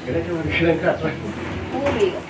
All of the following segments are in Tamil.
கிடைக்க ஒரு விஷயம் காட்டுறேன் பூர்வீகம்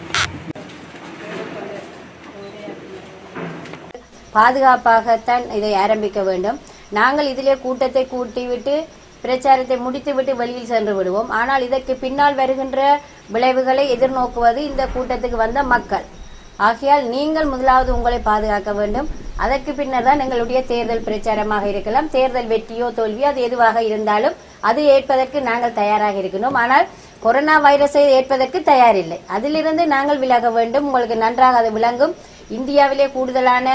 பாதுகாப்பாகத்தான் இதை ஆரம்பிக்க வேண்டும் நாங்கள் இதிலே கூட்டத்தை கூட்டிவிட்டு பிரச்சாரத்தை முடித்துவிட்டு வெளியில் சென்று விடுவோம் ஆனால் இதற்கு பின்னால் வருகின்ற விளைவுகளை எதிர்நோக்குவது இந்த கூட்டத்துக்கு வந்த மக்கள் ஆகையால் நீங்கள் முதலாவது உங்களை பாதுகாக்க வேண்டும் அதற்கு பின்னர் தான் எங்களுடைய தேர்தல் பிரச்சாரமாக இருக்கலாம் தேர்தல் வெற்றியோ தோல்வியோ அது எதுவாக இருந்தாலும் அது ஏற்பதற்கு நாங்கள் தயாராக இருக்கின்றோம் ஆனால் கொரோனா வைரஸை ஏற்பதற்கு தயாரில்லை அதிலிருந்து நாங்கள் விலக வேண்டும் உங்களுக்கு நன்றாக அது விளங்கும் இந்தியாவிலே கூடுதலான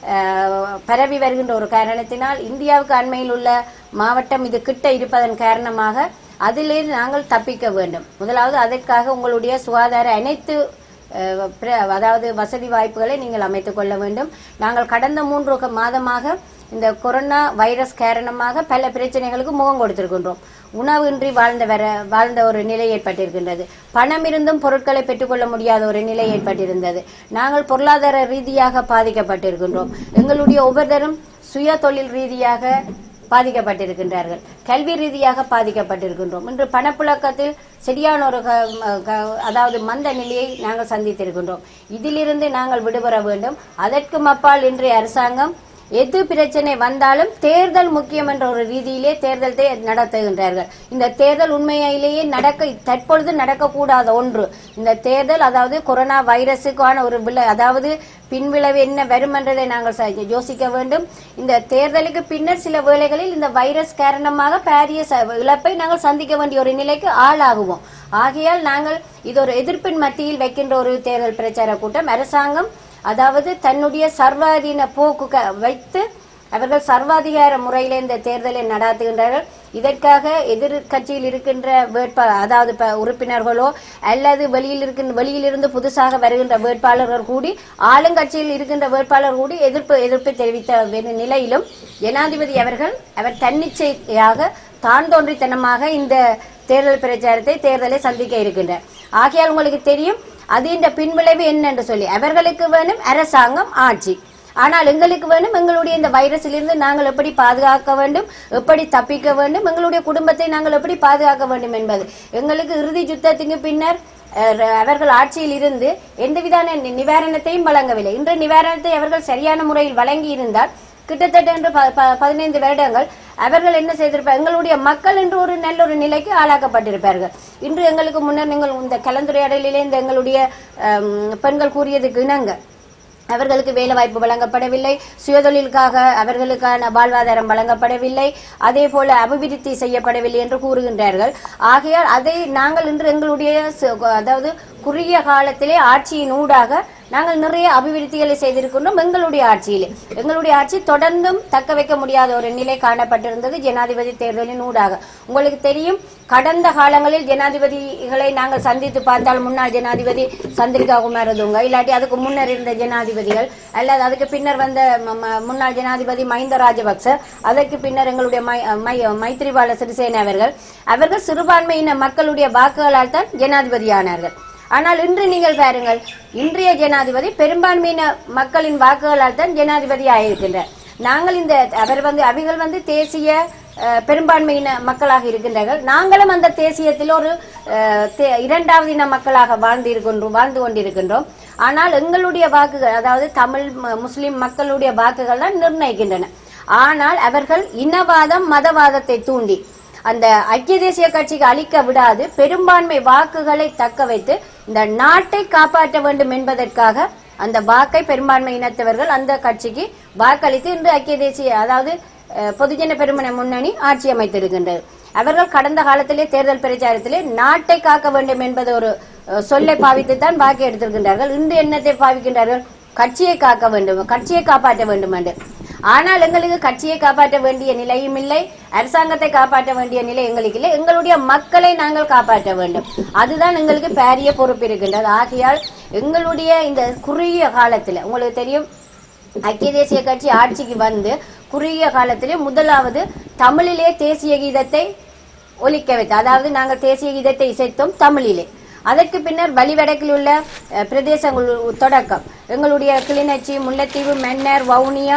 அஹ், பரவி வருகின்ற ஒரு காரணத்தினால் இந்தியாவுக்கு அண்மையில் உள்ள மாவட்டம் இது கிட்ட இருப்பதன் காரணமாக அதிலிருந்து நாங்கள் தப்பிக்க வேண்டும் முதலாவது அதற்காக உங்களுடைய சுகாதார அனைத்து அஹ், பிர- அதாவது வசதி வாய்ப்புகளை நீங்கள் அமைத்துக் கொள்ள வேண்டும் நாங்கள் கடந்த மூன்று க- மாதமாக இந்த கொரோனா வைரஸ் காரணமாக பல பிரச்சனைகளுக்கு முகம் கொடுத்திருக்கின்றோம் உணவின்றி வாழ்ந்த வர வாழ்ந்த ஒரு நிலை ஏற்பட்டிருக்கின்றது பணம் இருந்தும் பொருட்களை பெற்றுக்கொள்ள முடியாத ஒரு நிலை ஏற்பட்டிருந்தது நாங்கள் பொருளாதார ரீதியாக பாதிக்கப்பட்டிருக்கின்றோம் எங்களுடைய ஒவ்வொருத்தரும் சுய தொழில் ரீதியாக பாதிக்கப்பட்டிருக்கின்றார்கள் கல்வி ரீதியாக பாதிக்கப்பட்டிருக்கின்றோம் இன்று பணப்புழக்கத்தில் சரியான ஒரு க- க- அதாவது மந்த நிலையை நாங்கள் சந்தித்திருக்கின்றோம் இதிலிருந்து நாங்கள் விடுபட வேண்டும் அதற்கு அப்பால் இன்றைய அரசாங்கம் எது பிரச்சனை வந்தாலும் தேர்தல் முக்கியம் என்ற ஒரு ரீதியிலே தேர்தலை நடத்துகின்றார்கள் இந்த தேர்தல் உண்மையிலேயே நடக்க தற்பொழுது நடக்கக்கூடாத ஒன்று இந்த தேர்தல் அதாவது கொரோனா வைரஸுக்கான ஒரு விளை அதாவது பின்விளைவு என்ன வரும் என்றதை நாங்கள் ச- யோசிக்க வேண்டும் இந்த தேர்தலுக்கு பின்னர் சில வேளைகளில் இந்த வைரஸ் காரணமாக பாரிய ச- இழப்பை நாங்கள் சந்திக்க வேண்டிய ஒரு நிலைக்கு ஆளாகுவோம் ஆகையால் நாங்கள் இது ஒரு எதிர்ப்பின் மத்தியில் வைக்கின்ற ஒரு தேர்தல் பிரச்சார கூட்டம் அரசாங்கம் அதாவது தன்னுடைய சர்வாதீன போக்கு க- வைத்து அவர்கள் சர்வாதிகார முறையில இந்த தேர்தலை நடாத்துகின்றார்கள் இதற்காக எதிர்க்கட்சியில் இருக்கின்ற வேட்பா அதாவது ப- உறுப்பினர்களோ அல்லது வெளியில் இருக்கின்ற வெளியிலிருந்து புதுசாக வருகின்ற வேட்பாளர்கள் கூடி ஆளுங்கட்சியில் இருக்கின்ற வேட்பாளர் கூடி எதிர்ப்பு எதிர்ப்பு தெரிவித்த வே- நிலையிலும் ஜனாதிபதி அவர்கள் அவர் தன்னிச்சையாக தான் தோன்றித்தனமாக இந்த தேர்தல் பிரச்சாரத்தை தேர்தலை சந்திக்க இருக்கின்றார் ஆகையால் உங்களுக்கு தெரியும் அது இந்த பின்விளைவு என்னென்று சொல்லி அவர்களுக்கு வேணும் அரசாங்கம் ஆட்சி ஆனால் எங்களுக்கு வேணும் எங்களுடைய இந்த வைரஸிலிருந்து நாங்கள் எப்படி பாதுகாக்க வேண்டும் எப்படி தப்பிக்க வேண்டும் எங்களுடைய குடும்பத்தை நாங்கள் எப்படி பாதுகாக்க வேண்டும் என்பது எங்களுக்கு இறுதி யுத்தத்துக்கு பின்னர் அஹ், அவர்கள் ஆட்சியில் இருந்து எந்தவிதான நி- நிவாரணத்தையும் வழங்கவில்லை இன்று நிவாரணத்தை அவர்கள் சரியான முறையில் வழங்கி இருந்தால் கிட்டத்தட்ட என்று ப- ப- பதினைந்து வருடங்கள் அவர்கள் என்ன செய்திருப்பார் எங்களுடைய மக்கள் என்று ஒரு நல்ல ஒரு நிலைக்கு ஆளாக்கப்பட்டிருப்பார்கள் இன்று எங்களுக்கு முன்னர் நீங்கள் இந்த கலந்துரையாடலிலே இந்த எங்களுடைய அம், பெண்கள் கூறியதுக்கு இணங்க அவர்களுக்கு வேலை வாய்ப்பு வழங்கப்படவில்லை சுயதொழிலுக்காக அவர்களுக்கான வாழ்வாதாரம் வழங்கப்படவில்லை அதே போல அபிவிருத்தி செய்யப்படவில்லை என்று கூறுகின்றார்கள் ஆகையால் அதை நாங்கள் இன்று எங்களுடைய சு- அதாவது குறுகிய காலத்திலே ஆட்சியின் ஊடாக நாங்கள் நிறைய அபிவிருத்திகளை செய்திருக்கின்றோம் எங்களுடைய ஆட்சியிலே எங்களுடைய ஆட்சி தொடர்ந்தும் தக்க வைக்க முடியாத ஒரு நிலை காணப்பட்டிருந்தது ஜனாதிபதி தேர்தலின் ஊடாக உங்களுக்கு தெரியும் கடந்த காலங்களில் ஜனாதிபதிகளை நாங்கள் சந்தித்து பார்த்தால் முன்னாள் ஜனாதிபதி சந்திரிகா குமாரதுங்க இல்லாட்டி அதுக்கு முன்னர் இருந்த ஜனாதிபதிகள் அல்லது அதுக்கு பின்னர் வந்த ம- ம- முன்னாள் ஜனாதிபதி மஹிந்த ராஜபக்ச அதற்கு பின்னர் எங்களுடைய மை- மை- மைத்ரிபால சிறிசேன அவர்கள் அவர்கள் சிறுபான்மையின மக்களுடைய வாக்குகளால் தான் ஜனாதிபதியானார்கள் ஆனால் இன்று நீங்கள் பாருங்கள் இன்றைய ஜனாதிபதி பெரும்பான்மையின மக்களின் வாக்குகளால் தான் ஜனாதிபதி ஆயிருக்கின்றார் நாங்கள் இந்த அவர் வந்து அவைகள் வந்து தேசிய அஹ், பெரும்பான்மையின மக்களாக இருக்கின்றார்கள் நாங்களும் அந்த தேசியத்தில் ஒரு அஹ், தே- இரண்டாவது இன மக்களாக வாழ்ந்து இருக்கின்றோம் வாழ்ந்து கொண்டிருக்கின்றோம் ஆனால் எங்களுடைய வாக்குகள் அதாவது தமிழ் ம- முஸ்லிம் மக்களுடைய வாக்குகள் தான் நிர்ணயிக்கின்றன ஆனால் அவர்கள் இனவாதம் மதவாதத்தை தூண்டி அந்த ஐக்கிய தேசிய கட்சிக்கு அளிக்க விடாது பெரும்பான்மை வாக்குகளை தக்க வைத்து இந்த நாட்டை காப்பாற்ற வேண்டும் என்பதற்காக அந்த வாக்கை பெரும்பான்மை இனத்தவர்கள் அந்த கட்சிக்கு வாக்களித்து இன்று ஐக்கிய தேசிய அதாவது அஹ், பொதுஜன பெருமன முன்னணி ஆட்சி அமைத்திருக்கின்றது அவர்கள் கடந்த காலத்திலே தேர்தல் பிரச்சாரத்திலே நாட்டை காக்க வேண்டும் என்பது ஒரு அஹ், சொல்லை பாவித்துத்தான் வாக்கு எடுத்திருக்கின்றார்கள் இன்று என்னத்தை பாவிக்கின்றார்கள் கட்சியை காக்க வேண்டும் கட்சியை காப்பாற்ற வேண்டும் என்று ஆனால் எங்களுக்கு கட்சியை காப்பாற்ற வேண்டிய நிலையும் இல்லை அரசாங்கத்தை காப்பாற்ற வேண்டிய நிலை எங்களுக்கு இல்லை எங்களுடைய மக்களை நாங்கள் காப்பாற்ற வேண்டும் அதுதான் எங்களுக்கு பாரிய பொறுப்பு இருக்கின்றது ஆகையால் எங்களுடைய இந்த குறுகிய காலத்தில் உங்களுக்கு தெரியும் ஐக்கிய தேசிய கட்சி ஆட்சிக்கு வந்து குறுகிய காலத்திலே முதலாவது தமிழிலே தேசிய கீதத்தை ஒலிக்க வைத்து அதாவது நாங்கள் தேசிய கீதத்தை இசைத்தோம் தமிழிலே அதற்கு பின்னர் வலிவடக்கில் உள்ள அஹ், பிரதேசங்கள் தொடக்கம் எங்களுடைய கிளிநொச்சி முல்லைத்தீவு மன்னர் வவுனியா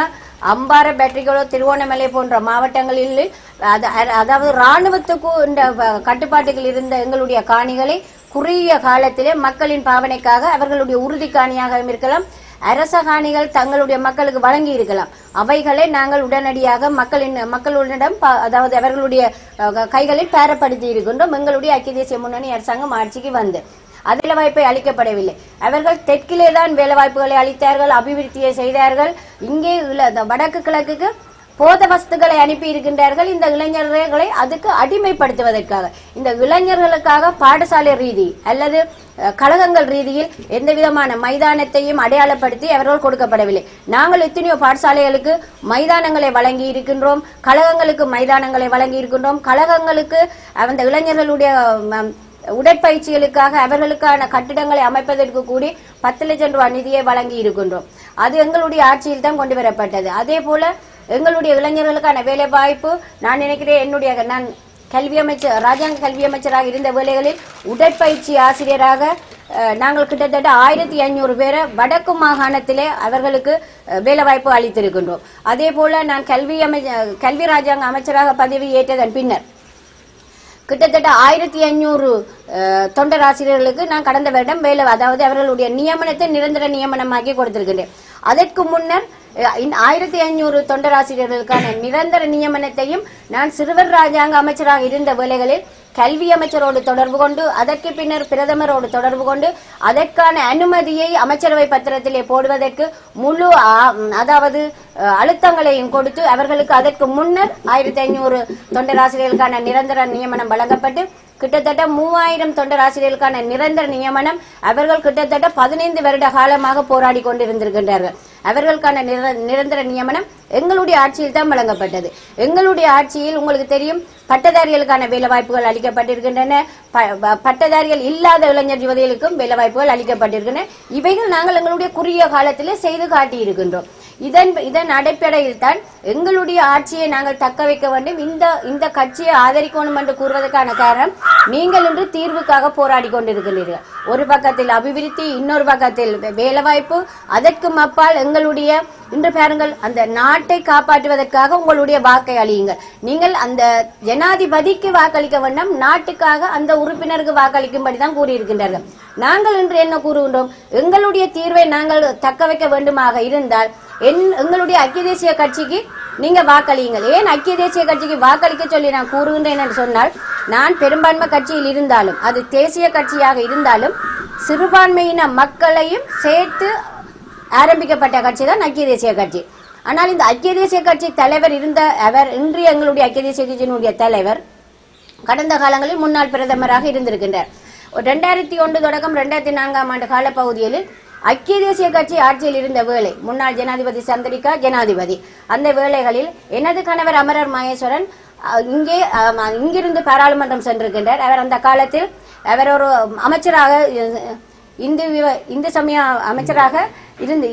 அம்பாறை பேட்டரிகளோ திருவோணமலை போன்ற மாவட்டங்களில் அது- அதாவது ராணுவத்துக்கு இந்த வ- கட்டுப்பாட்டுகள் இருந்த எங்களுடைய காணிகளை குறுகிய காலத்திலே மக்களின் பாவனைக்காக அவர்களுடைய உறுதி காணியாக இருக்கலாம் அரச காணிகள் தங்களுடைய மக்களுக்கு வழங்கி இருக்கலாம் அவைகளை நாங்கள் உடனடியாக மக்களின் மக்களுடன் ப- அதாவது அவர்களுடைய அஹ், கைகளில் பேரப்படுத்தி இருக்கின்றோம் எங்களுடைய ஐக்கிய தேசிய முன்னணி அரசாங்கம் ஆட்சிக்கு வந்து அதில் வாய்ப்பை அளிக்கப்படவில்லை அவர்கள் தெற்கிலே தான் வேலை வாய்ப்புகளை அளித்தார்கள் அபிவிருத்தியை செய்தார்கள் இங்கே உள்ள அந்த வடக்கு கிழக்குக்கு போத வஸ்துக்களை அனுப்பி இருக்கின்றார்கள் இந்த இளைஞர்களை அதுக்கு அடிமைப்படுத்துவதற்காக இந்த இளைஞர்களுக்காக பாடசாலை ரீதி அல்லது அஹ், கழகங்கள் ரீதியில் எந்த விதமான மைதானத்தையும் அடையாளப்படுத்தி அவர்கள் கொடுக்கப்படவில்லை நாங்கள் எத்தனையோ பாடசாலைகளுக்கு மைதானங்களை வழங்கி இருக்கின்றோம் கழகங்களுக்கு மைதானங்களை வழங்கி இருக்கின்றோம் கழகங்களுக்கு அந்த இளைஞர்களுடைய ம, உடற்பயிற்சிகளுக்காக அவர்களுக்கான கட்டிடங்களை அமைப்பதற்கு கூடி பத்து லட்சம் ரூபாய் நிதியை வழங்கி இருக்கின்றோம் அது எங்களுடைய ஆட்சியில் தான் கொண்டு வரப்பட்டது அதே போல எங்களுடைய இளைஞர்களுக்கான வேலை வாய்ப்பு நான் நினைக்கிறேன் என்னுடைய நான் கல்வி அமைச்சர் ராஜாங்க கல்வி அமைச்சராக இருந்த வேளைகளில் உடற்பயிற்சி ஆசிரியராக அஹ், நாங்கள் கிட்டத்தட்ட ஆயிரத்தி ஐநூறு பேரை வடக்கு மாகாணத்திலே அவர்களுக்கு அஹ், வேலை வாய்ப்பு அளித்திருக்கின்றோம் அதே போல நான் கல்வி அமை கல்வி ராஜாங்க அமைச்சராக பதவி ஏற்றதன் பின்னர் கிட்டத்தட்ட ஆயிரத்தி ஐநூறு தொண்டர் ஆசிரியர்களுக்கு நான் கடந்த வருடம் வேலை அதாவது அவர்களுடைய நியமனத்தை நிரந்தர நியமனமாக்கி கொடுத்திருக்கின்றேன் அதற்கு முன்னர் அஹ், இந்த ஆயிரத்தி ஐநூறு தொண்டர் ஆசிரியர்களுக்கான நிரந்தர நியமனத்தையும் நான் சிறுவர் ராஜாங்க அமைச்சராக இருந்த வேளைகளில் கல்வி அமைச்சரோடு தொடர்பு கொண்டு அதற்கு பின்னர் பிரதமரோடு தொடர்பு கொண்டு அதற்கான அனுமதியை அமைச்சரவை பத்திரத்திலே போடுவதற்கு முழு ஆ- அதாவது அஹ், அழுத்தங்களையும் கொடுத்து அவர்களுக்கு அதற்கு முன்னர் ஆயிரத்தி ஐநூறு தொண்டராசிரியர்களுக்கான நிரந்தர நியமனம் வழங்கப்பட்டு கிட்டத்தட்ட மூவாயிரம் தொண்டராசிரியர்களுக்கான நிரந்தர நியமனம் அவர்கள் கிட்டத்தட்ட பதினைந்து வருட காலமாக போராடி கொண்டிருந்திருக்கின்றார்கள் அவர்களுக்கான நிர- நிரந்தர நியமனம் எங்களுடைய ஆட்சியில் தான் வழங்கப்பட்டது எங்களுடைய ஆட்சியில் உங்களுக்கு தெரியும் பட்டதாரிகளுக்கான வேலை வாய்ப்புகள் அளிக்கப்பட்டிருக்கின்றன ப- ப- பட்டதாரிகள் இல்லாத இளைஞர் யுவதிகளுக்கும் வேலை வாய்ப்புகள் அளிக்கப்பட்டிருக்கின்றன இவைகள் நாங்கள் எங்களுடைய குறுகிய காலத்திலே செய்து காட்டியிருக்கின்றோம் இதன் இதன் அடிப்படையில் தான் எங்களுடைய ஆட்சியை நாங்கள் தக்க வைக்க வேண்டும் இந்த இந்த கட்சியை ஆதரிக்கணும் என்று கூறுவதற்கான காரணம் நீங்கள் இன்று தீர்வுக்காக போராடி கொண்டிருக்கிறீர்கள் ஒரு பக்கத்தில் அபிவிருத்தி இன்னொரு பக்கத்தில் வே- வேலைவாய்ப்பு அதற்கும் அப்பால் எங்களுடைய இன்று பாருங்கள் அந்த நாட்டை காப்பாற்றுவதற்காக உங்களுடைய வாக்கை அழியுங்கள் நீங்கள் அந்த ஜனாதிபதிக்கு வாக்களிக்க வேண்டும் நாட்டுக்காக அந்த உறுப்பினருக்கு வாக்களிக்கும்படி தான் கூறியிருக்கின்றார்கள் நாங்கள் இன்று என்ன கூறுகின்றோம் எங்களுடைய தீர்வை நாங்கள் தக்க வைக்க வேண்டுமாக இருந்தால் என்- எங்களுடைய ஐக்கிய தேசிய கட்சிக்கு நீங்க வாக்களியுங்கள் ஏன் ஐக்கிய தேசிய கட்சிக்கு வாக்களிக்க சொல்லி நான் கூறுகின்றேன் என்று சொன்னால் நான் பெரும்பான்மை கட்சியில் இருந்தாலும் அது தேசிய கட்சியாக இருந்தாலும் சிறுபான்மையின மக்களையும் சேர்த்து ஆரம்பிக்கப்பட்ட கட்சி தான் ஐக்கிய தேசிய கட்சி ஆனால் இந்த ஐக்கிய தேசிய கட்சி தலைவர் இருந்த அவர் இன்று எங்களுடைய ஐக்கிய தேசிய கட்சியினுடைய தலைவர் கடந்த காலங்களில் முன்னாள் பிரதமராக இருந்திருக்கின்றார் ரெண்டாயிரத்தி ஒன்று தொடக்கம் ரெண்டாயிரத்தி நான்காம் ஆண்டு காலப்பகுதியில் ஐக்கிய தேசிய கட்சி ஆட்சியில் இருந்த வேளை முன்னாள் ஜனாதிபதி சந்திரிகா ஜனாதிபதி அந்த வேளைகளில் எனது கணவர் அமரர் மகேஸ்வரன் அஹ், இங்கே அஹ், இங்கிருந்து பாராளுமன்றம் சென்றிருக்கின்றார் அவர் அந்த காலத்தில் அவர் ஒரு அமைச்சராக அஹ், இந்து விவ- இந்து சமய அமைச்சராக இருந்து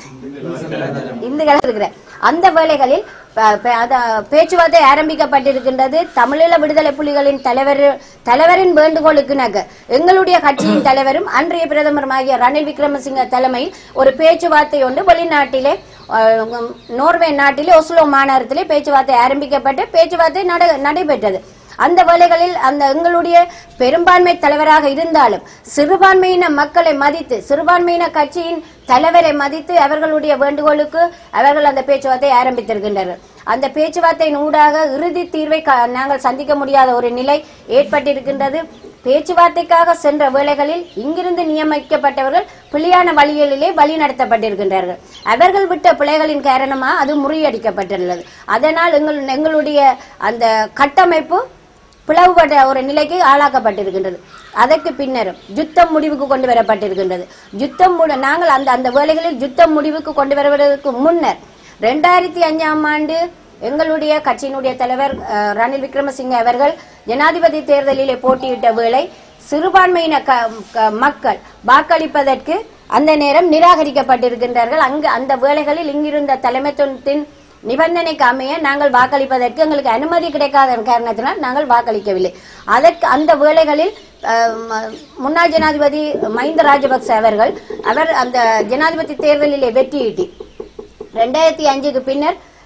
இந்து இருக்கிற அந்த வேளைகளில் ப- ப- அத- பேச்சுவார்த்தை ஆரம்பிக்கப்பட்டிருக்கின்றது தமிழீழ விடுதலை புலிகளின் தலைவர் தலைவரின் வேண்டுகோளுக்கு நக எங்களுடைய கட்சியின் தலைவரும் அன்றைய பிரதமருமாகிய ரணில் விக்ரமசிங்க தலைமையில் ஒரு பேச்சுவார்த்தை ஒன்று வெளிநாட்டிலே அஹ், நோர்வே நாட்டிலே ஒஸ்லோ மாநகரத்திலே பேச்சுவார்த்தை ஆரம்பிக்கப்பட்டு பேச்சுவார்த்தை நட- நடைபெற்றது அந்த வேளைகளில் அந்த எங்களுடைய பெரும்பான்மை தலைவராக இருந்தாலும் சிறுபான்மையின மக்களை மதித்து சிறுபான்மையின கட்சியின் தலைவரை மதித்து அவர்களுடைய வேண்டுகோளுக்கு அவர்கள் அந்த பேச்சுவார்த்தை ஆரம்பித்திருக்கின்றனர் அந்த பேச்சுவார்த்தையின் ஊடாக இறுதி தீர்வை க- நாங்கள் சந்திக்க முடியாத ஒரு நிலை ஏற்பட்டிருக்கின்றது பேச்சுவார்த்தைக்காக சென்ற வேளைகளில் இங்கிருந்து நியமிக்கப்பட்டவர்கள் பிழையான வழிகளிலே வழி நடத்தப்பட்டிருக்கின்றார்கள் அவர்கள் விட்ட பிழைகளின் காரணமாக அது முறியடிக்கப்பட்டுள்ளது அதனால் எங்கள் எங்களுடைய அந்த கட்டமைப்பு பிளவுபட்ட ஒரு நிலைக்கு ஆளாக்கப்பட்டிருக்கின்றது அதற்கு பின்னரும் யுத்தம் முடிவுக்கு கொண்டு வரப்பட்டிருக்கின்றது யுத்தம் முடி- நாங்கள் அந்த அந்த வேளைகளில் யுத்தம் முடிவுக்கு கொண்டு வருவதற்கு முன்னர் ரெண்டாயிரத்தி அஞ்சாம் ஆண்டு எங்களுடைய கட்சியினுடைய தலைவர் அஹ், ரணில் விக்ரமசிங்க அவர்கள் ஜனாதிபதி தேர்தலிலே போட்டியிட்ட வேளை சிறுபான்மையின க- க- மக்கள் வாக்களிப்பதற்கு அந்த நேரம் நிராகரிக்கப்பட்டிருக்கின்றார்கள் அங்கு அந்த வேளைகளில் இங்கிருந்த தலைமைத்துவத்தின் நிபந்தனைக்கு அமைய நாங்கள் வாக்களிப்பதற்கு எங்களுக்கு அனுமதி கிடைக்காத காரணத்தினால் நாங்கள் வாக்களிக்கவில்லை அதற்கு அந்த வேளைகளில் அஹ், ம- முன்னாள் ஜனாதிபதி மஹிந்த ராஜபக்ச அவர்கள் அவர் அந்த ஜனாதிபதி தேர்தலிலே வெற்றியீட்டி ரெண்டாயிரத்தி அஞ்சுக்கு பின்னர்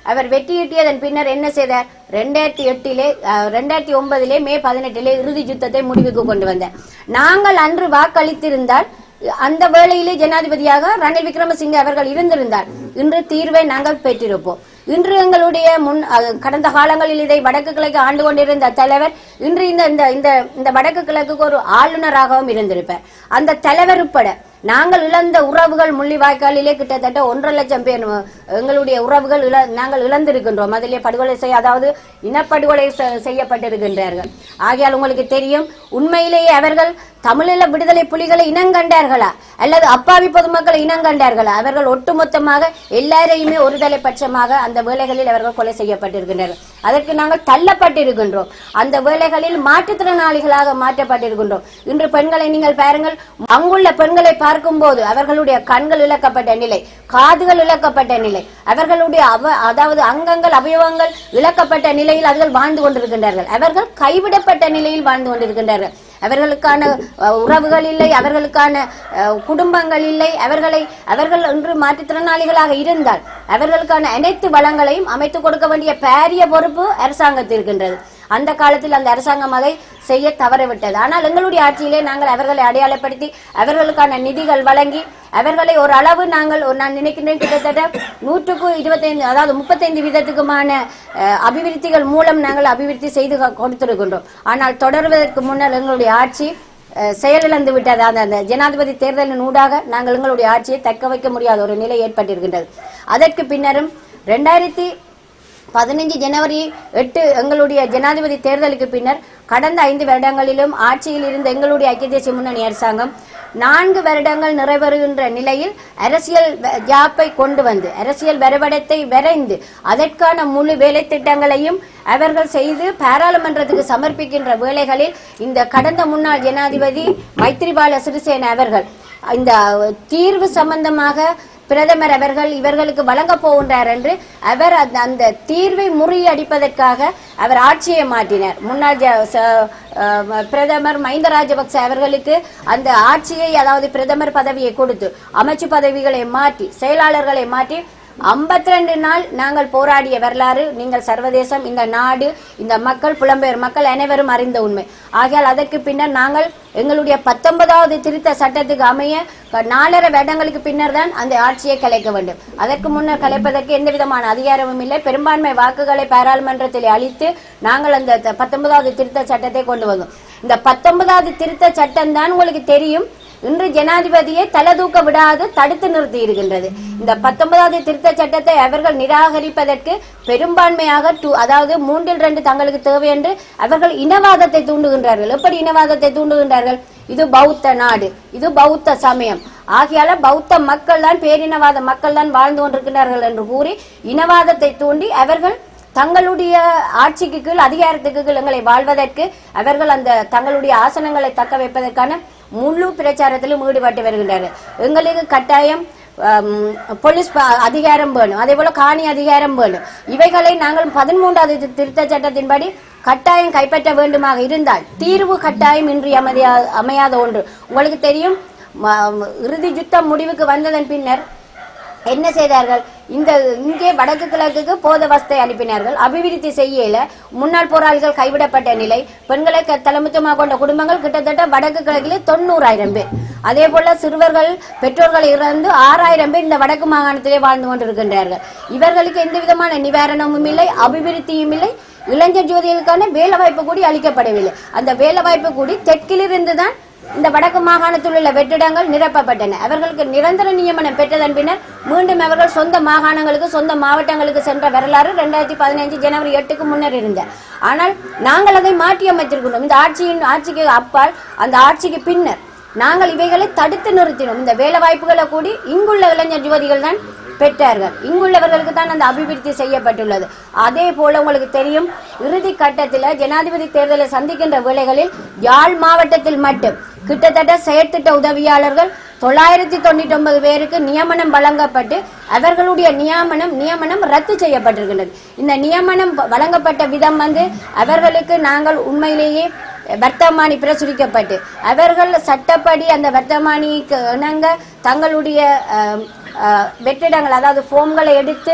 அவர் வெற்றியீட்டியதன் பின்னர் என்ன செய்தார் ரெண்டாயிரத்தி எட்டிலே அஹ், ரெண்டாயிரத்தி ஒன்பதிலே மே பதினெட்டிலே இறுதி யுத்தத்தை முடிவுக்கு கொண்டு வந்தார் நாங்கள் அன்று வாக்களித்திருந்தால் அந்த வேளையிலே ஜனாதிபதியாக ரணில் விக்ரமசிங்கே அவர்கள் இருந்திருந்தார் இன்று தீர்வை நாங்கள் பெற்றிருப்போம் இன்று எங்களுடைய முன் அஹ், கடந்த காலங்களில் இதை வடக்கு கிழக்கு ஆண்டு கொண்டிருந்த தலைவர் இன்று இந்த இந்த இந்த இந்த வடக்கு கிழக்குக்கு ஒரு ஆளுநராகவும் இருந்திருப்பார் அந்த தலைவர் உட்பட நாங்கள் இழந்த உறவுகள் முள்ளிவாய்க்காலிலே கிட்டத்தட்ட ஒன்றரை லட்சம் பேர் அஹ், எங்களுடைய உறவுகள் இழ நாங்கள் இழந்திருக்கின்றோம் அதிலே படுகொலை செய்ய அதாவது இனப்படுகொலை செ- செய்யப்பட்டிருக்கின்றார்கள் ஆகையால் உங்களுக்கு தெரியும் உண்மையிலேயே அவர்கள் தமிழீழ விடுதலை புலிகளை இனங்கண்டார்களா அல்லது அப்பாவி பொதுமக்களை இனங்கண்டார்களா அவர்கள் ஒட்டுமொத்தமாக எல்லாரையுமே ஒருதலை பட்சமாக அந்த வேலைகளில் அவர்கள் கொலை செய்யப்பட்டிருக்கின்றார்கள் அதற்கு நாங்கள் தள்ளப்பட்டிருக்கின்றோம் அந்த வேலைகளில் மாற்றுத்திறனாளிகளாக மாற்றப்பட்டிருக்கின்றோம் இன்று பெண்களை நீங்கள் பாருங்கள் அங்குள்ள பெண்களை பார்க்கும்போது அவர்களுடைய கண்கள் இழக்கப்பட்ட நிலை காதுகள் இழக்கப்பட்ட நிலை அவர்களுடைய அவ அதாவது அங்கங்கள் அவயவங்கள் இழக்கப்பட்ட நிலையில் அவர்கள் வாழ்ந்து கொண்டிருக்கின்றார்கள் அவர்கள் கைவிடப்பட்ட நிலையில் வாழ்ந்து கொண்டிருக்கின்றார்கள் அவர்களுக்கான அஹ், உறவுகள் இல்லை அவர்களுக்கான அஹ், குடும்பங்கள் இல்லை அவர்களை அவர்கள் இன்று மாற்றுத்திறனாளிகளாக இருந்தால் அவர்களுக்கான அனைத்து வளங்களையும் அமைத்துக் கொடுக்க வேண்டிய பாரிய பொறுப்பு அரசாங்கத்திற்கு இருக்கின்றது அந்த காலத்தில் அந்த அரசாங்கம் அதை செய்ய தவறிவிட்டது ஆனால் எங்களுடைய ஆட்சியிலே நாங்கள் அவர்களை அடையாளப்படுத்தி அவர்களுக்கான நிதிகள் வழங்கி அவர்களை ஒரு அளவு நாங்கள் ஒரு நான் நினைக்கின்றேன் கிட்டத்தட்ட நூற்றுக்கு இருபத்தைந்து அதாவது முப்பத்தைந்து வீதத்துக்குமான அஹ், அபிவிருத்திகள் மூலம் நாங்கள் அபிவிருத்தி செய்து கொ- கொடுத்திருக்கின்றோம் ஆனால் தொடர்வதற்கு முன்னர் எங்களுடைய ஆட்சி அஹ், செயலிழந்து விட்டது அந்த அந்த ஜனாதிபதி தேர்தலின் ஊடாக நாங்கள் எங்களுடைய ஆட்சியை தக்க வைக்க முடியாத ஒரு நிலை ஏற்பட்டிருக்கின்றது அதற்கு பின்னரும் ரெண்டாயிரத்தி பதினைஞ்சு ஜனவரி எட்டு எங்களுடைய ஜனாதிபதி தேர்தலுக்கு பின்னர் கடந்த ஐந்து வருடங்களிலும் ஆட்சியில் இருந்த எங்களுடைய ஐக்கிய தேசிய முன்னணி அரசாங்கம் நான்கு வருடங்கள் நிறைவேறுகின்ற நிலையில் அரசியல் வ- ஜாப்பை கொண்டு வந்து அரசியல் வரைபடத்தை வரைந்து அதற்கான முழு வேலை திட்டங்களையும் அவர்கள் செய்து பாராளுமன்றத்துக்கு சமர்ப்பிக்கின்ற வேளைகளில் இந்த கடந்த முன்னாள் ஜனாதிபதி மைத்ரிபால சிறிசேன அவர்கள் இந்த தீர்வு சம்பந்தமாக பிரதமர் அவர்கள் இவர்களுக்கு வழங்கப் போகின்றார் என்று அவர் அந்த- அந்த தீர்வை முறியடிப்பதற்காக அவர் ஆட்சியை மாற்றினார் முன்னாள் ஜ- ச- அஹ் பிரதமர் மஹிந்த ராஜபக்ச அவர்களுக்கு அந்த ஆட்சியை அதாவது பிரதமர் பதவியை கொடுத்து அமைச்சு பதவிகளை மாற்றி செயலாளர்களை மாற்றி 52 நாள் நாங்கள் போராடிய வரலாறு நீங்கள் சர்வதேசம் இந்த நாடு இந்த மக்கள் புலம்பெயர் மக்கள் அனைவரும் அறிந்த உண்மை ஆகையால் அதற்கு பின்னர் நாங்கள் எங்களுடைய பத்தொன்பதாவது திருத்த சட்டத்துக்கு அமைய க- நாலரை வருடங்களுக்கு பின்னர் தான் அந்த ஆட்சியை கலைக்க வேண்டும் அதற்கு முன்னர் கலைப்பதற்கு எந்த விதமான அதிகாரமும் இல்லை பெரும்பான்மை வாக்குகளை பாராளுமன்றத்தில் அளித்து நாங்கள் அந்த த- பத்தொன்பதாவது திருத்த சட்டத்தை கொண்டு வந்தோம் இந்த பத்தொன்பதாவது திருத்த சட்டம் தான் உங்களுக்கு தெரியும் இன்று ஜனாதிபதியை தலை தூக்க விடாது தடுத்து நிறுத்தி இருக்கின்றது இந்த பத்தொன்பதாவது திருத்த சட்டத்தை அவர்கள் நிராகரிப்பதற்கு பெரும்பான்மையாக டு- அதாவது மூன்றில் ரெண்டு தங்களுக்கு தேவை என்று அவர்கள் இனவாதத்தை தூண்டுகின்றார்கள் எப்படி இனவாதத்தை தூண்டுகின்றார்கள் இது பௌத்த நாடு இது பௌத்த சமயம் ஆகையால பௌத்த மக்கள் தான் பேரினவாத மக்கள் தான் வாழ்ந்து கொண்டிருக்கிறார்கள் என்று கூறி இனவாதத்தை தூண்டி அவர்கள் தங்களுடைய ஆட்சிக்கு கீழ் அதிகாரத்துக்கு கீழ் எங்களை வாழ்வதற்கு அவர்கள் அந்த தங்களுடைய ஆசனங்களை தக்க வைப்பதற்கான முழு பிரச்சாரத்திலும் ஈடுபட்டு வருகின்றனர் எங்களுக்கு கட்டாயம் ஆம், போலீஸ் ப- அதிகாரம் வேணும் அதே போல காணி அதிகாரம் வேணும் இவைகளை நாங்கள் பதிமூன்றாவது தி- திருத்த சட்டத்தின்படி கட்டாயம் கைப்பற்ற வேண்டுமாக இருந்தால் தீர்வு கட்டாயம் இன்றி அமையா அமையாத ஒன்று உங்களுக்கு தெரியும் ம- ம- இறுதி யுத்தம் முடிவுக்கு வந்ததன் பின்னர் என்ன செய்தார்கள் இந்த இங்கே வடக்கு கிழக்குக்கு போத வஸ்தை அனுப்பினார்கள் அபிவிருத்தி செய்யல முன்னாள் போராளிகள் கைவிடப்பட்ட நிலை பெண்களை க- தலைமைத்துவமாக கொண்ட குடும்பங்கள் கிட்டத்தட்ட வடக்கு கிழக்கிலே தொண்ணூறாயிரம் பேர் அதே போல சிறுவர்கள் பெற்றோர்கள் இறந்து ஆறாயிரம் பேர் இந்த வடக்கு மாகாணத்திலே வாழ்ந்து கொண்டிருக்கின்றார்கள் இவர்களுக்கு எந்த விதமான நிவாரணமும் இல்லை அபிவிருத்தியும் இல்லை இளைஞர் ஜோதிகளுக்கான வேலை வாய்ப்பு கூடி அளிக்கப்படவில்லை அந்த வேலை வாய்ப்பு கூடி தெற்கிலிருந்து தான் இந்த வடக்கு மாகாணத்தில் உள்ள வெற்றிடங்கள் நிரப்பப்பட்டன அவர்களுக்கு நிரந்தர நியமனம் பெற்றதன் பின்னர் மீண்டும் அவர்கள் சொந்த மாகாணங்களுக்கு சொந்த மாவட்டங்களுக்கு சென்ற வரலாறு ரெண்டாயிரத்தி பதினைஞ்சு ஜனவரி எட்டுக்கு முன்னர் இருந்த ஆனால் நாங்கள் அதை மாற்றி அமைத்திருக்கிறோம் இந்த ஆட்சியின் ஆட்சிக்கு அப்பால் அந்த ஆட்சிக்கு பின்னர் நாங்கள் இவைகளை தடுத்து நிறுத்தினோம் இந்த வேலை வாய்ப்புகளை கூடி இங்குள்ள இளைஞர் யுவதிகள் தான் பெற்றார்கள் இங்குள்ளவர்களுக்கு தான் அந்த அபிவிருத்தி செய்யப்பட்டுள்ளது அதே போல உங்களுக்கு தெரியும் இறுதி கட்டத்தில் ஜனாதிபதி தேர்தலை சந்திக்கின்ற வேளைகளில் யாழ் மாவட்டத்தில் மட்டும் கிட்டத்தட்ட செயற்திட்ட உதவியாளர்கள் தொள்ளாயிரத்தி தொண்ணூற்றி ஒன்பது பேருக்கு நியமனம் வழங்கப்பட்டு அவர்களுடைய நியமனம் நியமனம் ரத்து செய்யப்பட்டிருக்கின்றது இந்த நியமனம் வ- வழங்கப்பட்ட விதம் வந்து அவர்களுக்கு நாங்கள் உண்மையிலேயே வர்த்தமானி பிரசுரிக்கப்பட்டு அவர்கள் சட்டப்படி அந்த வர்த்தமானிக்கு இணங்க தங்களுடைய அஹ், அஹ், வெற்றிடங்கள் அதாவது ஃபோம்களை எடுத்து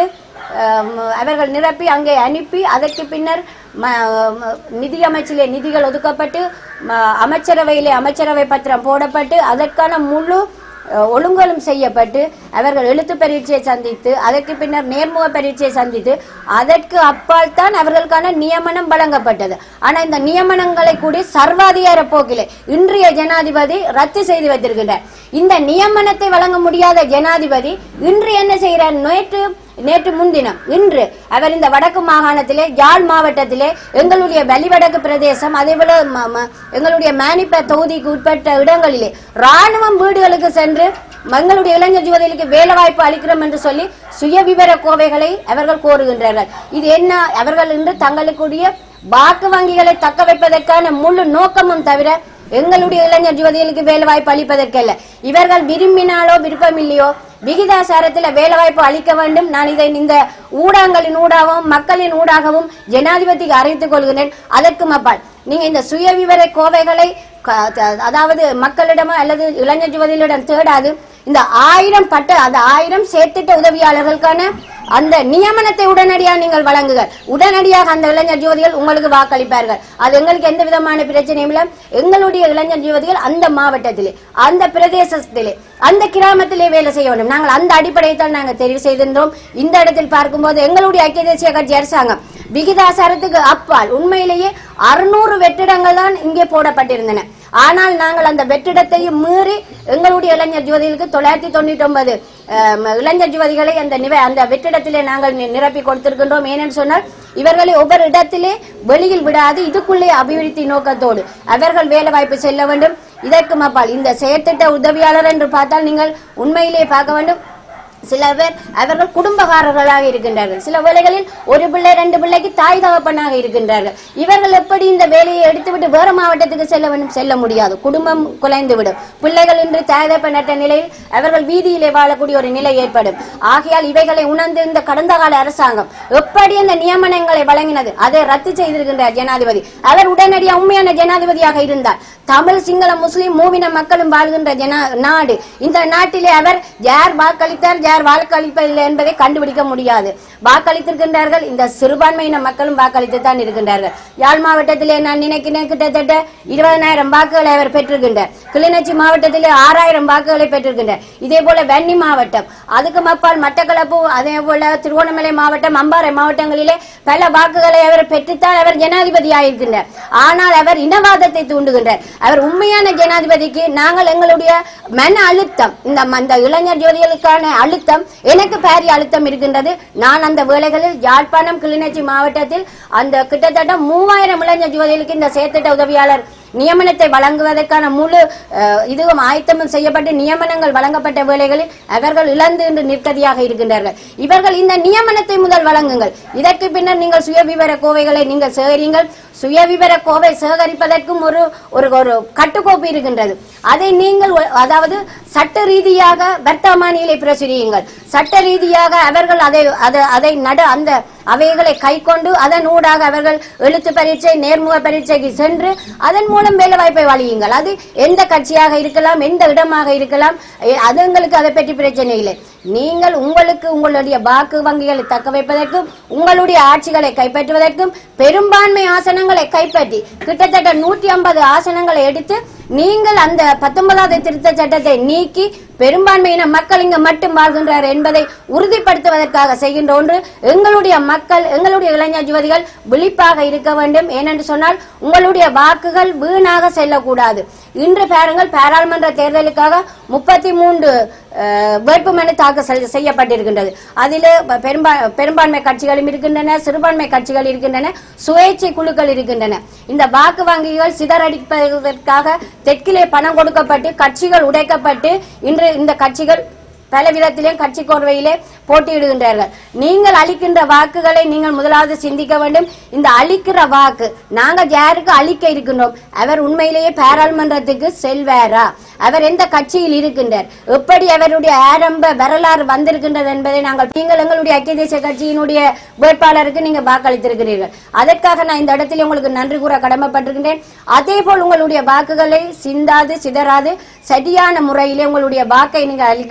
அஹ், அவர்கள் நிரப்பி அங்கே அனுப்பி அதற்கு பின்னர் ம- ம- நிதியமைச்சிலே நிதிகள் ஒதுக்கப்பட்டு ம- அமைச்சரவையிலே அமைச்சரவை பத்திரம் போடப்பட்டு அதற்கான முழு அஹ், ஒழுங்கலும் செய்யப்பட்டு அவர்கள் எழுத்து பரீட்சையை சந்தித்து அதற்கு பின்னர் நேர்முக பரீட்சையை சந்தித்து அதற்கு அப்பால் தான் அவர்களுக்கான நியமனம் வழங்கப்பட்டது ஆனா இந்த நியமனங்களை கூடி சர்வாதிகார போக்கிலே இன்றைய ஜனாதிபதி ரத்து செய்து வைத்திருக்கின்றார் இந்த நியமனத்தை வழங்க முடியாத ஜனாதிபதி இன்று என்ன செய்கிறார் நேற்று நேற்று முன்தினம் இன்று அவர் இந்த வடக்கு மாகாணத்திலே யாழ் மாவட்டத்திலே எங்களுடைய வலிவடக்கு பிரதேசம் அதேபோல ம- ம- எங்களுடைய மேனிப்ப தொகுதிக்கு உட்பட்ட இடங்களிலே ராணுவம் வீடுகளுக்கு சென்று எங்களுடைய இளைஞர் யுவதிகளுக்கு வேலை வாய்ப்பு அளிக்கிறோம் என்று சொல்லி சுயவிவர கோவைகளை அவர்கள் கோருகின்றார்கள் இது என்ன அவர்கள் இன்று தங்களுக்குரிய வாக்கு வங்கிகளை தக்க வைப்பதற்கான முழு நோக்கமும் தவிர எங்களுடைய இளைஞர் யுவதிகளுக்கு வேலை வாய்ப்பு அளிப்பதற்கல்ல இவர்கள் விரும்பினாலோ விருப்பமில்லையோ விகிதாசாரத்தில் வேலை வாய்ப்பு அளிக்க வேண்டும் நான் இதை இந்த ஊடகங்களின் ஊடாகவும் மக்களின் ஊடாகவும் ஜனாதிபதிக்கு அறிவித்துக் கொள்கிறேன் அதற்கும் அப்பால் நீங்க இந்த சுயவிவர கோவைகளை க- த- அதாவது மக்களிடமோ அல்லது இளைஞர் யுவதிகளிடம் தேடாது இந்த ஆயிரம் பட்ட அந்த ஆயிரம் சேர்த்திட்ட உதவியாளர்களுக்கான அந்த நியமனத்தை உடனடியாக நீங்கள் வழங்குக உடனடியாக அந்த இளைஞர் யுவதிகள் உங்களுக்கு வாக்களிப்பார்கள் அது எங்களுக்கு எந்த விதமான பிரச்சனையும் இல்லை எங்களுடைய இளைஞர் யுவதிகள் அந்த மாவட்டத்திலே அந்த பிரதேசத்திலே அந்த கிராமத்திலே வேலை செய்ய வேண்டும் நாங்கள் அந்த அடிப்படையை தான் நாங்கள் தெரிவு செய்திருந்தோம் இந்த இடத்தில் பார்க்கும்போது எங்களுடைய ஐக்கிய தேசிய கட்சி அரசாங்கம் விகிதாசாரத்துக்கு அப்பால் உண்மையிலேயே அறுநூறு வெற்றிடங்கள் தான் இங்கே போடப்பட்டிருந்தன ஆனால் நாங்கள் அந்த வெற்றிடத்தையும் மீறி எங்களுடைய இளைஞர் ஜோதிகளுக்கு தொள்ளாயிரத்தி தொண்ணூற்றி ஒன்பது இளைஞர் ஜோதிகளை அந்த நிவ அந்த வெற்றிடத்திலே நாங்கள் நி- நிரப்பி கொடுத்திருக்கின்றோம் ஏனென்று சொன்னால் இவர்களை ஒவ்வொரு இடத்திலே வெளியில் விடாது இதுக்குள்ளே அபிவிருத்தி நோக்கத்தோடு அவர்கள் வேலை வாய்ப்பு செல்ல வேண்டும் இதற்கு அப்பால் இந்த செயற்திட்ட உதவியாளர் என்று பார்த்தால் நீங்கள் உண்மையிலே பார்க்க வேண்டும் சில பேர் அவர்கள் குடும்பக்காரர்களாக இருக்கின்றார்கள் சில வேளைகளில் ஒரு பிள்ளை ரெண்டு பிள்ளைக்கு தாய் தகப்பனாக இருக்கின்றார்கள் இவர்கள் எப்படி இந்த வேலையை எடுத்துவிட்டு வேற மாவட்டத்துக்கு செல்ல வேண்டும் செல்ல முடியாது குடும்பம் குலைந்து விடும் பிள்ளைகள் இன்று தாய் தகப்பனற்ற நிலையில் அவர்கள் வீதியிலே வாழக்கூடிய ஒரு நிலை ஏற்படும் ஆகையால் இவைகளை உணர்ந்து இந்த கடந்த கால அரசாங்கம் எப்படி அந்த நியமனங்களை வழங்கினது அதை ரத்து செய்திருக்கின்றார் ஜனாதிபதி அவர் உடனடியாக உண்மையான ஜனாதிபதியாக இருந்தார் தமிழ் சிங்கள முஸ்லிம் மூவின மக்களும் வாழ்கின்ற ஜனா நாடு இந்த நாட்டிலே அவர் யார் வாக்களித்தார் யார் வாக்களிப்பதில்லை என்பதை கண்டுபிடிக்க முடியாது வாக்களித்திருக்கின்றார்கள் இந்த சிறுபான்மையின மக்களும் வாக்களித்து தான் இருக்கின்றார்கள் யாழ் மாவட்டத்திலே நான் நினைக்கிறேன் கிட்டத்தட்ட இருபதனாயிரம் வாக்குகளை அவர் பெற்றிருக்கின்றார் கிளிநொச்சி மாவட்டத்திலே ஆறாயிரம் வாக்குகளை பெற்றிருக்கின்றார் இதே போல வன்னி மாவட்டம் அதுக்கு அப்பால் மட்டக்களப்பு அதே போல திருவண்ணாமலை மாவட்டம் அம்பாறை மாவட்டங்களிலே பல வாக்குகளை அவர் பெற்றுத்தான் அவர் ஜனாதிபதியாக இருக்கின்றார் ஆனால் அவர் இனவாதத்தை தூண்டுகின்றார் அவர் உண்மையான ஜனாதிபதிக்கு நாங்கள் எங்களுடைய மன அழுத்தம் இந்த ம- இந்த இளைஞர் ஜோதிகளுக்கான அழுத்தம் எனக்கு பாரிய அழுத்தம் இருக்கின்றது நான் அந்த வேளைகளில் யாழ்ப்பாணம் கிளிநொச்சி மாவட்டத்தில் அந்த கிட்டத்தட்ட மூவாயிரம் இளைஞர் ஜோதிகளுக்கு இந்த செயற்திட்ட உதவியாளர் நியமனத்தை வழங்குவதற்கான முழு அஹ், இதுவும் ஆயத்தமும் செய்யப்பட்டு நியமனங்கள் வழங்கப்பட்ட வேளைகளில் அவர்கள் இழந்து இன்று நிற்கதியாக இருக்கின்றார்கள் இவர்கள் இந்த நியமனத்தை முதல் வழங்குங்கள் இதற்கு பின்னர் நீங்கள் சுயவிவர கோவைகளை நீங்கள் சேகரியுங்கள் சுயவிவர கோவை சேகரிப்பதற்கும் ஒரு ஒரு ஒரு கட்டுக்கோப்பு இருக்கின்றது அதை நீங்கள் ஒ- அதாவது சட்ட ரீதியாக வர்த்தமானியிலே பிரசுரியுங்கள் சட்ட ரீதியாக அவர்கள் அதை அதை அதை நட அந்த அவைகளை கை கொண்டு அதன் ஊடாக அவர்கள் எழுத்து பரீட்சை நேர்முக பரீட்சைக்கு சென்று அதன் மூலம் வேலை வாய்ப்பை வழியுங்கள் அது எந்த கட்சியாக இருக்கலாம் எந்த இடமாக இருக்கலாம் எ- அது எங்களுக்கு அதை பற்றி பிரச்சனை இல்லை நீங்கள் உங்களுக்கு உங்களுடைய வாக்கு வங்கிகளை தக்க வைப்பதற்கும் உங்களுடைய ஆட்சிகளை கைப்பற்றுவதற்கும் பெரும்பான்மை ஆசனங்களை கைப்பற்றி கிட்டத்தட்ட நூற்றி ஐம்பது ஆசனங்களை எடுத்து நீங்கள் அந்த பத்தொன்பதாவது திருத்த சட்டத்தை நீக்கி பெரும்பான்மையின மக்கள் இங்கு மட்டும் வாழ்கின்றார் என்பதை உறுதிப்படுத்துவதற்காக செய்கின்ற ஒன்று எங்களுடைய மக்கள் எங்களுடைய இளைஞர் யுவதிகள் விழிப்பாக இருக்க வேண்டும் ஏனென்று சொன்னால் உங்களுடைய வாக்குகள் வீணாக செல்லக்கூடாது இன்று பாருங்கள் பாராளுமன்ற தேர்தலுக்காக முப்பத்தி மூன்று வேட்புமனு தாக்கல் செய்- செய்யப்பட்டிருக்கின்றது அதிலே பெரும்பா பெரும்பான்மை கட்சிகளும் இருக்கின்றன சிறுபான்மை கட்சிகள் இருக்கின்றன சுயேட்சை குழுக்கள் இருக்கின்றன இந்த வாக்கு வங்கிகள் சிதறடிப்பதற்காக தெற்கிலே பணம் கொடுக்கப்பட்டு கட்சிகள் உடைக்கப்பட்டு இன்று இந்த கட்சிகள் பல விதத்திலே கட்சி கோர்வையிலே போட்டியிடுகின்றார்கள் நீங்கள் அளிக்கின்ற வாக்குகளை நீங்கள் முதலாவது சிந்திக்க வேண்டும் இந்த அளிக்கிற வாக்கு நாங்க யாருக்கு அளிக்க இருக்கின்றோம் அவர் உண்மையிலேயே பாராளுமன்றத்துக்கு செல்வாரா அவர் எந்த கட்சியில் இருக்கின்றார் எப்படி அவருடைய ஆரம்ப வரலாறு வந்திருக்கின்றது என்பதை நாங்கள் நீங்கள் எங்களுடைய ஐக்கிய தேசிய கட்சியினுடைய வேட்பாளருக்கு நீங்க வாக்களித்திருக்கிறீர்கள் அதற்காக நான் இந்த இடத்தில் உங்களுக்கு நன்றி கூற கடமைப்பட்டிருக்கின்றேன் அதே போல் உங்களுடைய வாக்குகளை சிந்தாது சிதறாது சரியான முறையிலே உங்களுடைய வாக்கை நீங்கள் அளிக்கும்படி நான்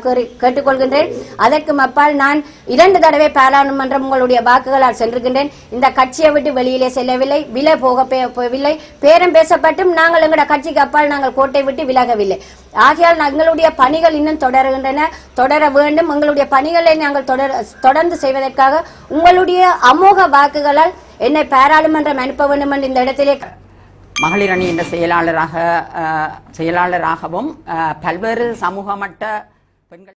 கோரி- கேட்டுக்கொள்கின்றேன் அதற்கு அப்பால் நான் இரண்டு தடவை பாராளுமன்றம் உங்களுடைய வாக்குகளால் சென்றிருக்கின்றேன் இந்த கட்சியை விட்டு வெளியிலே செல்லவில்லை விலை போக பே- போகவில்லை பேரம் பேசப்பட்டும் நாங்கள் எங்களுடைய கட்சிக்கு அப்பால் நாங்கள் கோட்டை விட்டு விலகவில்லை ஆகையால் எங்களுடைய பணிகள் இன்னும் தொடருகின்றன தொடர வேண்டும் எங்களுடைய பணிகளை நாங்கள் தொடர் தொடர்ந்து செய்வதற்காக உங்களுடைய அமோக வாக்குகளால் என்னை பாராளுமன்றம் அனுப்ப வேண்டும் என்று இந்த இடத்திலே மகளிர் அணி என்ற செயலாளராக அஹ், செயலாளராகவும் அஹ், பல்வேறு சமூக மட்ட பெண்கள்